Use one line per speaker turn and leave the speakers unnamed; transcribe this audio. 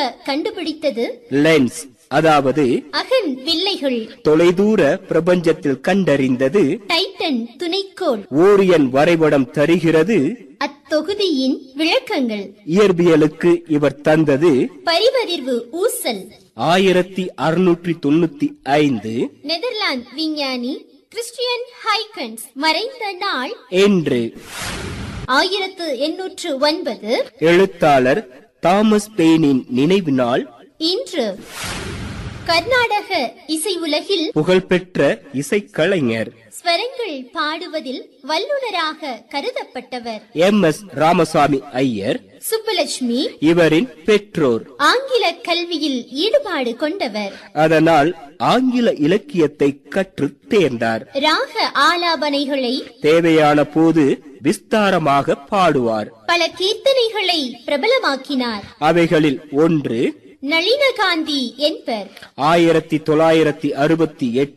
கண்டுபிடித்தது
லென்ஸ் அதாவது
அகன் வில்லைகள்
தொலைதூர பிரபஞ்சத்தில் கண்டறிந்தது
டைட்டன் துணைக்கோள்
ஓரியன் வரைபடம் தருகிறது
அத்தொகுதியின் விளக்கங்கள்
இயற்பியலுக்கு இவர் தந்தது
பரிவதிர்வு ஊசல்
ஆயிரத்தி அறுநூற்றி தொண்ணூத்தி ஐந்து
நெதர்லாந்து விஞ்ஞானி கிறிஸ்டியன் ஹைகன்ஸ் மறைந்த நாள்
என்று
ஆயிரத்து எண்ணூற்று ஒன்பது
எழுத்தாளர் தாமஸ் பெயினின் நினைவு நாள்
இன்று கர்நாடக இசை உலகில்
புகழ்பெற்ற இசைக்கலைஞர்
ஸ்வரங்கள் பாடுவதில் வல்லுனராக கருதப்பட்டவர்
எம் எஸ் ராமசாமி ஐயர்
சுப்புலட்சுமி
இவரின் பெற்றோர்
ஆங்கில கல்வியில் ஈடுபாடு கொண்டவர்
அதனால் ஆங்கில இலக்கியத்தை கற்றுத் தேர்ந்தார்
ராக ஆலாபனைகளை
தேவையான போது விஸ்தாரமாக பாடுவார்
பல கீர்த்தனைகளை பிரபலமாக்கினார்
அவைகளில் ஒன்று
நளினகாந்தி என்பர்
ஆயிரத்தி தொள்ளாயிரத்தி அறுபத்தி எட்டு